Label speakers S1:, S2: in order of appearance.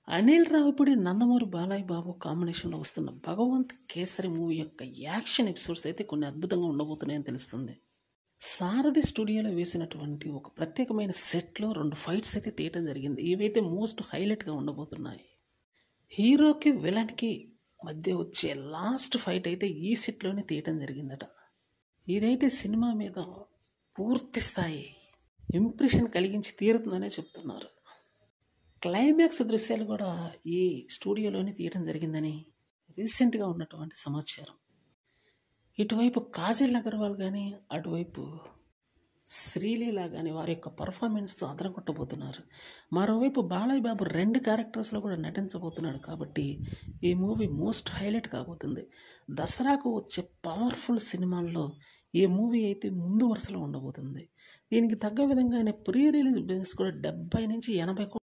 S1: అనిల్ రావిపూడి నందమూరి బాలయ్య బాబు కాంబినేషన్లో వస్తున్న భగవంత్ కేసరి మూవీ యొక్క యాక్షన్ ఎపిసోడ్స్ అయితే కొన్ని అద్భుతంగా ఉండబోతున్నాయని తెలుస్తుంది సారథి స్టూడియోలో వేసినటువంటి ఒక ప్రత్యేకమైన సెట్లో రెండు ఫైట్స్ అయితే తీయటం జరిగింది ఇవైతే మోస్ట్ హైలైట్గా ఉండబోతున్నాయి హీరోకి విలన్కి మధ్య వచ్చే లాస్ట్ ఫైట్ అయితే ఈ సెట్లోనే తీయటం జరిగిందట ఇదైతే సినిమా మీద పూర్తి స్థాయి ఇంప్రెషన్ కలిగించి తీరుతుందనే చెప్తున్నారు క్లైమాక్స్ దృశ్యాలు కూడా ఈ స్టూడియోలోనే తీయడం జరిగిందని రీసెంట్గా ఉన్నటువంటి సమాచారం ఇటువైపు కాజల్ అగర్వాల్ కానీ అటువైపు శ్రీలీల కానీ వారి యొక్క పర్ఫార్మెన్స్తో అదరగొట్టబోతున్నారు మరోవైపు బాలయ్య బాబు రెండు క్యారెక్టర్స్లో కూడా నటించబోతున్నాడు కాబట్టి ఈ మూవీ మోస్ట్ హైలైట్ కాబోతుంది దసరాకు వచ్చే పవర్ఫుల్ సినిమాల్లో ఈ మూవీ అయితే ముందు వరుసలో ఉండబోతుంది దీనికి తగ్గ విధంగానే ప్రీ రిలీజ్ బిజినెస్ కూడా డెబ్బై నుంచి ఎనభై